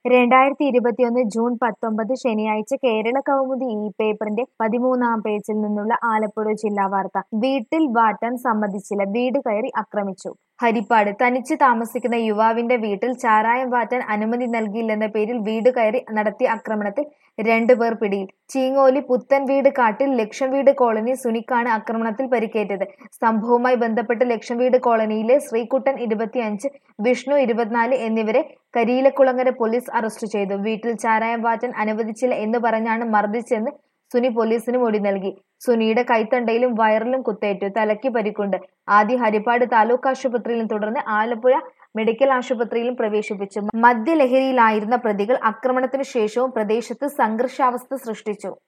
രണ്ടായിരത്തി ഇരുപത്തിയൊന്ന് ജൂൺ പത്തൊമ്പത് ശനിയാഴ്ച കേരള കൗമുദി ഈ പേപ്പറിന്റെ പതിമൂന്നാം പേജിൽ നിന്നുള്ള ആലപ്പുഴ ജില്ലാ വാർത്ത വീട്ടിൽ വാട്ടാൻ സമ്മതിച്ചില്ല വീട് കയറി ആക്രമിച്ചു ഹരിപ്പാട് തനിച്ച് താമസിക്കുന്ന യുവാവിന്റെ വീട്ടിൽ ചാരായം വാറ്റാൻ അനുമതി നൽകിയില്ലെന്ന പേരിൽ വീട് കയറി നടത്തിയ ആക്രമണത്തിൽ രണ്ടുപേർ പിടിയിൽ ചീങ്ങോലി പുത്തൻ വീട് കാട്ടിൽ ലക്ഷം വീട് കോളനി സുനിക്കാണ് ആക്രമണത്തിൽ പരിക്കേറ്റത് സംഭവവുമായി ബന്ധപ്പെട്ട് ലക്ഷം വീട് കോളനിയിലെ ശ്രീകുട്ടൻ ഇരുപത്തിയഞ്ച് വിഷ്ണു ഇരുപത്തിനാല് എന്നിവരെ കരിയിലക്കുളങ്ങര പോലീസ് അറസ്റ്റ് ചെയ്തു വീട്ടിൽ ചാരായം വാറ്റാൻ അനുവദിച്ചില്ല എന്ന് പറഞ്ഞാണ് മർദ്ദിച്ചെന്ന് സുനി പോലീസിന് മൊഴി നൽകി സുനിയുടെ കൈത്തണ്ടയിലും വയറിലും കുത്തേറ്റു തലയ്ക്ക് പരിക്കുണ്ട് ആദ്യം ഹരിപ്പാട് താലൂക്ക് ആശുപത്രിയിലും തുടർന്ന് ആലപ്പുഴ മെഡിക്കൽ ആശുപത്രിയിലും പ്രവേശിപ്പിച്ചു മദ്യലഹരിയിലായിരുന്ന പ്രതികൾ ആക്രമണത്തിനു ശേഷവും പ്രദേശത്ത് സംഘർഷാവസ്ഥ സൃഷ്ടിച്ചു